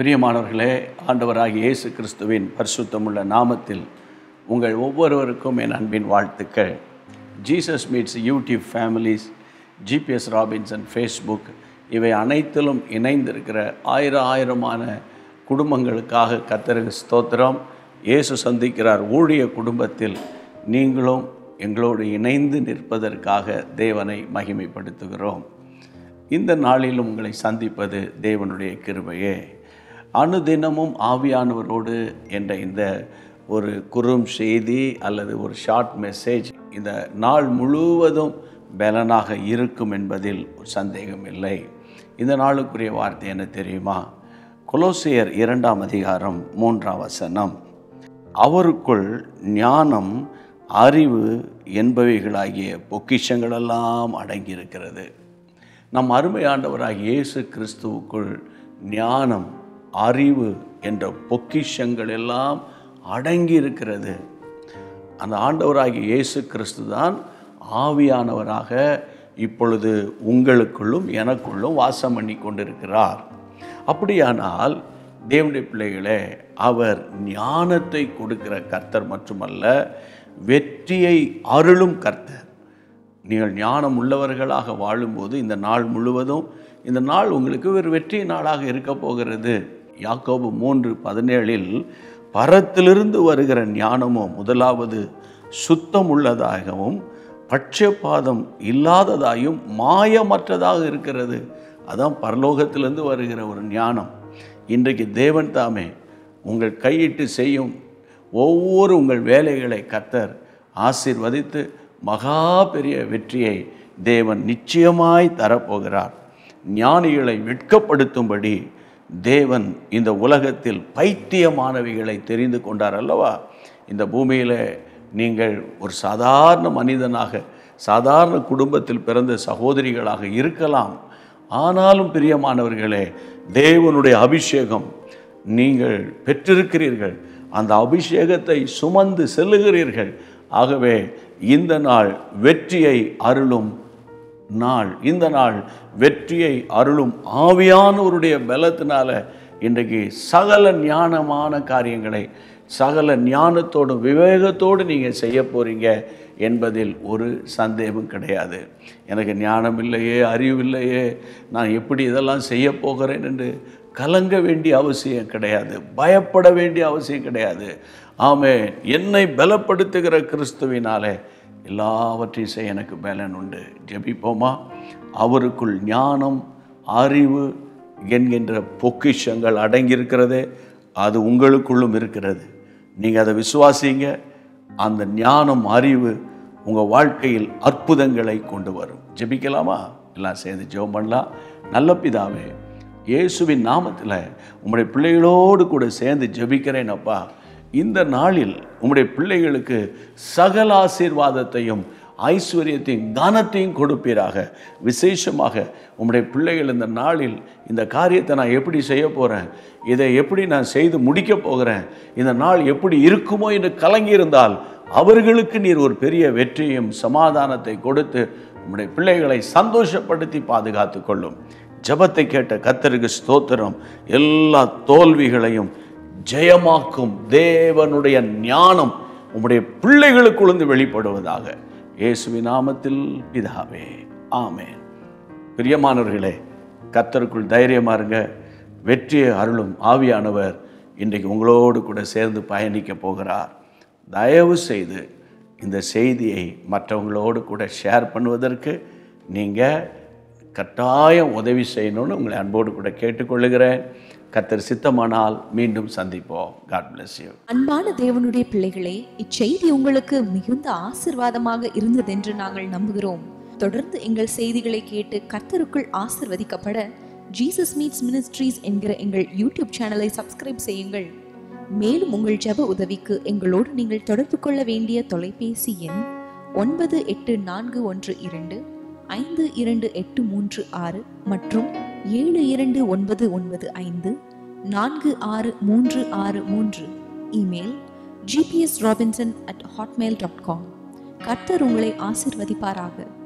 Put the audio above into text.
பிரியமானவர்களே ஆண்டவராகிய இயேசு கிறிஸ்துவின் பரிசுத்தமுள்ள நாமத்தில் உங்கள் ஒவ்வொருவருக்கும் என் அன்பின் வாழ்த்துக்கள் Jesus meets YouTube families GPS Robinson Facebook இவை அனைத்திலும் இணைந்திருக்கிற ஆயிரம் ஆயிரமான குடும்பங்களுக்காக கத்தருக்கு ஸ்தோத்திரம் இயேசு சந்திக்கிறார் ஊழிய குடும்பத்தில் நீங்களும் எங்களோடு இணைந்து நிற்பதற்காக தேவனை மகிமைப்படுத்துகிறோம் இந்த நாளிலும் உங்களை சந்திப்பது தேவனுடைய கிருபையே அனுதினமும் ஆவியானவரோடு என்ற இந்த ஒரு குறும் செய்தி அல்லது ஒரு ஷார்ட் மெசேஜ் இந்த நாள் முழுவதும் பலனாக இருக்கும் என்பதில் ஒரு சந்தேகம் இல்லை இந்த நாளுக்குரிய வார்த்தை என்ன தெரியுமா கொலோசியர் இரண்டாம் அதிகாரம் மூன்றாம் வசனம் அவருக்குள் ஞானம் அறிவு என்பவைகளாகிய பொக்கிஷங்களெல்லாம் அடங்கியிருக்கிறது நம் அருமை ஆண்டவராகிய இயேசு கிறிஸ்துவுக்குள் ஞானம் அறிவு என்ற பொக்கிஷங்கள் எல்லாம் அடங்கி இருக்கிறது அந்த ஆண்டவராகிய இயேசு கிறிஸ்து தான் ஆவியானவராக இப்பொழுது உங்களுக்குள்ளும் எனக்குள்ளும் வாசம் பண்ணி கொண்டிருக்கிறார் அப்படியானால் தேவனுடைய பிள்ளைகளே அவர் ஞானத்தை கொடுக்கிற கர்த்தர் மட்டுமல்ல வெற்றியை அருளும் கர்த்தர் நீங்கள் ஞானம் உள்ளவர்களாக வாழும்போது இந்த நாள் முழுவதும் இந்த நாள் உங்களுக்கு ஒரு வெற்றி நாளாக இருக்க போகிறது யாக்கோபு மூன்று பதினேழில் பரத்திலிருந்து வருகிற ஞானமோ முதலாவது சுத்தம் உள்ளதாகவும் பட்சபாதம் இல்லாததாயும் மாயமற்றதாக இருக்கிறது அதான் பரலோகத்திலிருந்து வருகிற ஒரு ஞானம் இன்றைக்கு தேவன் தாமே உங்கள் கையிட்டு செய்யும் ஒவ்வொரு உங்கள் வேலைகளை கத்தர் ஆசீர்வதித்து மகா பெரிய வெற்றியை தேவன் நிச்சயமாய் தரப்போகிறார் ஞானிகளை வெட்கப்படுத்தும்படி தேவன் இந்த உலகத்தில் பைத்தியமானவைகளை தெரிந்து கொண்டார் அல்லவா இந்த பூமியில் நீங்கள் ஒரு சாதாரண மனிதனாக சாதாரண குடும்பத்தில் பிறந்த சகோதரிகளாக இருக்கலாம் ஆனாலும் பிரியமானவர்களே தேவனுடைய அபிஷேகம் நீங்கள் பெற்றிருக்கிறீர்கள் அந்த அபிஷேகத்தை சுமந்து செல்லுகிறீர்கள் ஆகவே இந்த நாள் வெற்றியை அருளும் நாள் இந்த நாள் வெற்றியை அருளும் ஆவியானவருடைய பலத்தினால இன்றைக்கு சகல ஞானமான காரியங்களை சகல ஞானத்தோடும் விவேகத்தோடு நீங்கள் செய்ய போகிறீங்க என்பதில் ஒரு சந்தேகம் கிடையாது எனக்கு ஞானம் இல்லையே அறிவில்லையே நான் எப்படி இதெல்லாம் செய்ய போகிறேன் என்று கலங்க வேண்டிய அவசியம் கிடையாது பயப்பட வேண்டிய அவசியம் கிடையாது ஆமே என்னை பலப்படுத்துகிற கிறிஸ்துவினாலே எல்லாவற்றையும் செய்ய எனக்கு பலன் உண்டு ஜெபிப்போமா அவருக்குள் ஞானம் அறிவு என்கின்ற பொக்கிஷங்கள் அடங்கியிருக்கிறதே அது உங்களுக்குள்ளும் இருக்கிறது நீங்கள் அதை விசுவாசிங்க அந்த ஞானம் அறிவு உங்கள் வாழ்க்கையில் அற்புதங்களை கொண்டு வரும் ஜெபிக்கலாமா எல்லாம் சேர்ந்து ஜெபம் பண்ணலாம் நல்ல பிதாவே இயேசுவின் நாமத்தில் உங்களுடைய பிள்ளைகளோடு கூட சேர்ந்து ஜெபிக்கிறேன் அப்பா இந்த நாளில் உம்முடைய பிள்ளைகளுக்கு சகல ஆசீர்வாதத்தையும் ஐஸ்வர்யத்தையும் கனத்தையும் கொடுப்பீராக விசேஷமாக உம்முடைய பிள்ளைகள் இந்த நாளில் இந்த காரியத்தை நான் எப்படி செய்ய போகிறேன் இதை எப்படி நான் செய்து முடிக்க போகிறேன் இந்த நாள் எப்படி இருக்குமோ என்று கலங்கியிருந்தால் அவர்களுக்கு நீர் ஒரு பெரிய வெற்றியும் சமாதானத்தை கொடுத்து உம்முடைய பிள்ளைகளை சந்தோஷப்படுத்தி பாதுகாத்து கொள்ளும் ஜபத்தை கேட்ட கத்தருக்கு ஸ்தோத்திரம் எல்லா தோல்விகளையும் ஜெயமாக்கும் தேவனுடைய ஞானம் உம்முடைய பிள்ளைகளுக்குழுந்து வெளிப்படுவதாக இயேசுவின் நாமத்தில் பிதாவே ஆமேன் பிரியமானவர்களே கத்தருக்குள் தைரியமாக இருங்க வெற்றியை அருளும் ஆவியானவர் இன்றைக்கு உங்களோடு கூட சேர்ந்து பயணிக்க போகிறார் தயவு செய்து இந்த செய்தியை மற்றவங்களோடு கூட ஷேர் பண்ணுவதற்கு நீங்கள் கட்டாயம் உதவி செய்யணும்னு உங்களை அன்போடு கூட கேட்டுக்கொள்ளுகிறேன் கத்தர் சித்தமானால் மீண்டும் சந்திப்போம் காட் பிளஸ் யூ அன்பான தேவனுடைய பிள்ளைகளே இச்செய்தி உங்களுக்கு மிகுந்த ஆசிர்வாதமாக இருந்ததென்று நாங்கள் நம்புகிறோம் தொடர்ந்து எங்கள் செய்திகளை கேட்டு கர்த்தருக்குள் ஆசிர்வதிக்கப்பட ஜீசஸ் மீட்ஸ் மினிஸ்ட்ரீஸ் என்கிற எங்கள் யூடியூப் சேனலை சப்ஸ்கிரைப் செய்யுங்கள் மேலும் உங்கள் ஜெப உதவிக்கு எங்களோடு நீங்கள் தொடர்பு கொள்ள வேண்டிய தொலைபேசி எண் ஒன்பது எட்டு நான்கு ஒன்று இரண்டு ஐந்து இரண்டு எட்டு மூன்று ஆறு மற்றும் ஏழு இரண்டு ஒன்பது ஒன்பது ஐந்து நான்கு ஆறு மூன்று ஆறு மூன்று email GPS Robinson at Hotmail dot com கர்த்தர் உங்களை ஆசிர்வதிப்பாராக